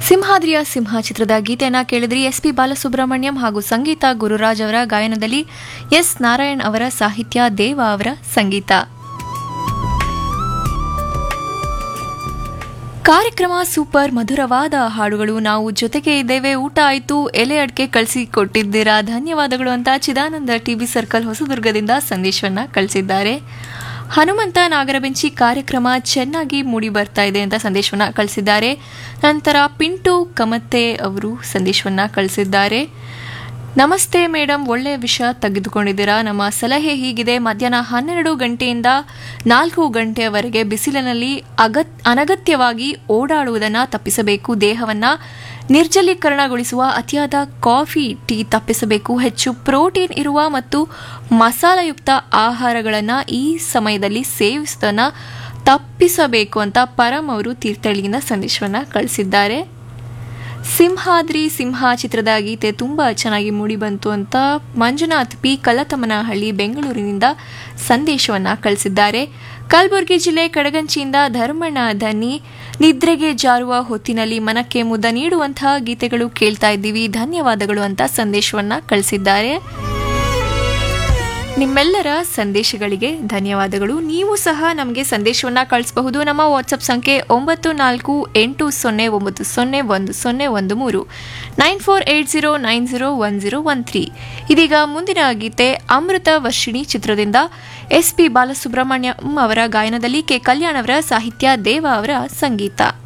ಸಿಂಹಾದ್ರಿಯ ಸಿಂಹ ಚಿತ್ರದ ಗೀತೆಯನ್ನ ಕೇಳಿದ್ರಿ ಎಸ್ ಪಿ ಬಾಲಸುಬ್ರಹ್ಮಣ್ಯಂ ಹಾಗೂ ಸಂಗೀತ ಗುರುರಾಜ್ ಅವರ ಗಾಯನದಲ್ಲಿ ಎಸ್ ನಾರಾಯಣ್ ಅವರ ಸಾಹಿತ್ಯ ದೇವ ಅವರ ಸಂಗೀತ ಕಾರ್ಯಕ್ರಮ ಸೂಪರ್ ಮಧುರವಾದ ಹಾಡುಗಳು ನಾವು ಜೊತೆಗೆ ಇದ್ದೇವೆ ಊಟ ಆಯ್ತು ಎಲೆ ಅಡಿಕೆ ಕಳಿಸಿ ಕೊಟ್ಟಿದ್ದೀರಾ ಧನ್ಯವಾದಗಳು ಅಂತ ಚಿದಾನಂದ ಟಿವಿ ಸರ್ಕಲ್ ಹೊಸದುರ್ಗದಿಂದ ಸಂದೇಶವನ್ನ ಕಳಿಸಿದ್ದಾರೆ ಹನುಮಂತ ನಾಗರಬೆಂಚಿ ಕಾರ್ಯಕ್ರಮ ಚೆನ್ನಾಗಿ ಮೂಡಿ ಬರ್ತಾ ಇದೆ ಅಂತ ಸಂದೇಶವನ್ನ ಕಳಿಸಿದ್ದಾರೆ ನಂತರ ಪಿಂಟು ಕಮತ್ತೆ ಅವರು ಸಂದೇಶವನ್ನ ಕಳಿಸಿದ್ದಾರೆ ನಮಸ್ತೆ ಮೇಡಮ್ ಒಳ್ಳೆ ವಿಷಯ ತೆಗೆದುಕೊಂಡಿದ್ದೀರಾ ನಮ್ಮ ಸಲಹೆ ಹೀಗಿದೆ ಮಧ್ಯಾಹ್ನ ಹನ್ನೆರಡು ಗಂಟೆಯಿಂದ ನಾಲ್ಕು ಗಂಟೆಯವರೆಗೆ ಬಿಸಿಲಿನಲ್ಲಿ ಅಗತ್ ಅನಗತ್ಯವಾಗಿ ಓಡಾಡುವುದನ್ನು ತಪ್ಪಿಸಬೇಕು ದೇಹವನ್ನು ನಿರ್ಜಲೀಕರಣಗೊಳಿಸುವ ಅತಿಯಾದ ಕಾಫಿ ಟೀ ತಪ್ಪಿಸಬೇಕು ಹೆಚ್ಚು ಪ್ರೋಟೀನ್ ಇರುವ ಮತ್ತು ಮಸಾಲೆಯುಕ್ತ ಆಹಾರಗಳನ್ನು ಈ ಸಮಯದಲ್ಲಿ ಸೇವಿಸೋದನ್ನು ತಪ್ಪಿಸಬೇಕು ಅಂತ ಪರಂ ಅವರು ತೀರ್ಥಹಳ್ಳಿಯಿಂದ ಸಂದೇಶವನ್ನು ಕಳಿಸಿದ್ದಾರೆ ಸಿಂಹಾದ್ರಿ ಸಿಂಹ ಚಿತ್ರದ ಗೀತೆ ತುಂಬ ಚೆನ್ನಾಗಿ ಮೂಡಿ ಬಂತು ಅಂತ ಮಂಜುನಾಥ್ ಪಿ ಕಲ್ಲತಮ್ಮನಹಳ್ಳಿ ಬೆಂಗಳೂರಿನಿಂದ ಸಂದೇಶವನ್ನ ಕಳಿಸಿದ್ದಾರೆ ಕಲಬುರಗಿ ಜಿಲ್ಲೆ ಕಡಗಂಚಿಯಿಂದ ಧರ್ಮಣ್ಣ ಧನಿ ನಿದ್ರೆಗೆ ಜಾರುವ ಹೊತ್ತಿನಲ್ಲಿ ಮನಕ್ಕೆ ಮುದ್ದ ನೀಡುವಂತಹ ಗೀತೆಗಳು ಕೇಳ್ತಾ ಇದ್ದೀವಿ ಧನ್ಯವಾದಗಳು ಅಂತ ಸಂದೇಶವನ್ನ ಕಳಿಸಿದ್ದಾರೆ ನಿಮ್ಮೆಲ್ಲರ ಸಂದೇಶಗಳಿಗೆ ಧನ್ಯವಾದಗಳು ನೀವು ಸಹ ನಮಗೆ ಸಂದೇಶವನ್ನ ಕಳಿಸಬಹುದು ನಮ್ಮ ವಾಟ್ಸಪ್ ಸಂಖ್ಯೆ ಒಂಬತ್ತು ನಾಲ್ಕು ಎಂಟು ಸೊನ್ನೆ ಒಂಬತ್ತು ಸೊನ್ನೆ ಒಂದು ಸೊನ್ನೆ ಒಂದು ಮೂರು nine four eight zero nine zero one zero one three ಇದೀಗ ಮುಂದಿನ ಗೀತೆ ಅಮೃತ ವರ್ಷಿಣಿ ಚಿತ್ರದಿಂದ ಎಸ್ ಪಿ ಬಾಲಸುಬ್ರಹ್ಮಣ್ಯಂ ಅವರ ಗಾಯನದಲ್ಲಿ ಕೆ ಕಲ್ಯಾಣ್ ಅವರ ಸಾಹಿತ್ಯ ದೇವ ಅವರ ಸಂಗೀತ